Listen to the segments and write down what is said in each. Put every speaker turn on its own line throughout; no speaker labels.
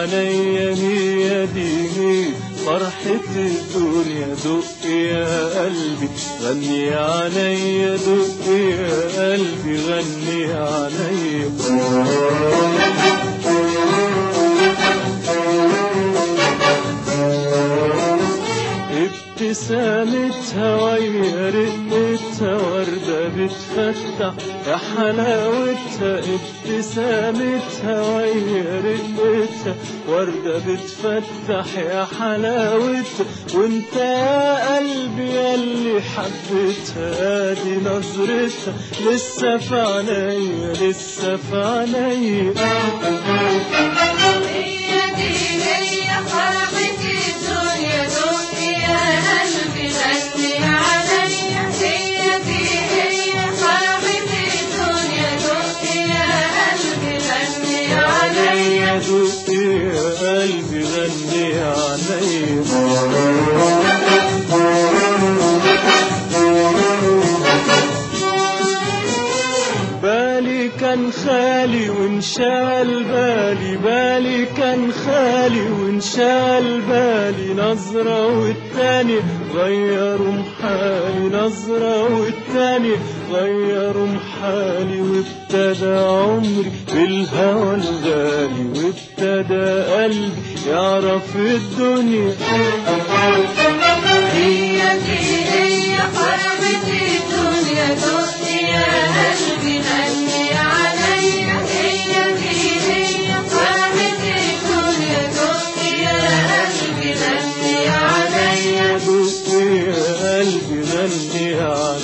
عليا هي دي هي فرحة الدنيا دق يا قلبي غني عليا دق يا قلبي غني عليا ابتسامتها ويا رقتها وردة بتفتح يا حلاوتها ابتسامتها ويا رقتها وردة بتفتح يا حلاوتها وانت يا قلبي ياللي حبيتها دي نظرتها لسه في عينيا لسه في عينيا
هي دي هي فرحة الدنيا دق يا قلبي غني عليا هي دي هي فرحة الدنيا دق يا قلبي غني عليا
عليا دق يا قلبي غني عليا بالي كان خالي وانشال بالي بالي كان خالي وانشال بالي نظرة والتاني غيروا محالي نظرة والتاني غيروا محالي وابتدى عمري بالهوى الغالي وابتدى قلبي يعرف الدنيا
هي دي هي فرحة الدنيا دق يا قلبي غني عليا هي دي هي فرحة الدنيا دق يا قلبي غني عليا
يا دق يا قلبي غني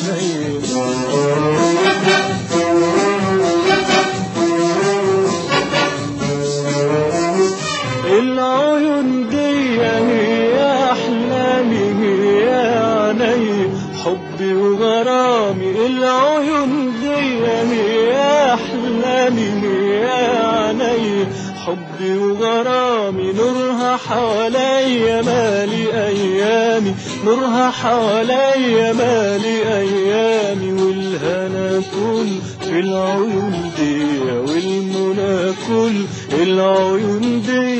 عليا العيون دي هي احلامي هي عيني حبي وغرامي العيون دي هي احلامي هي عيني حبي وغرامي نورها حواليا مالي ايامي نورها حواليا مالي ايامي والهنا كل في العيون دي والمنى كل العيون دي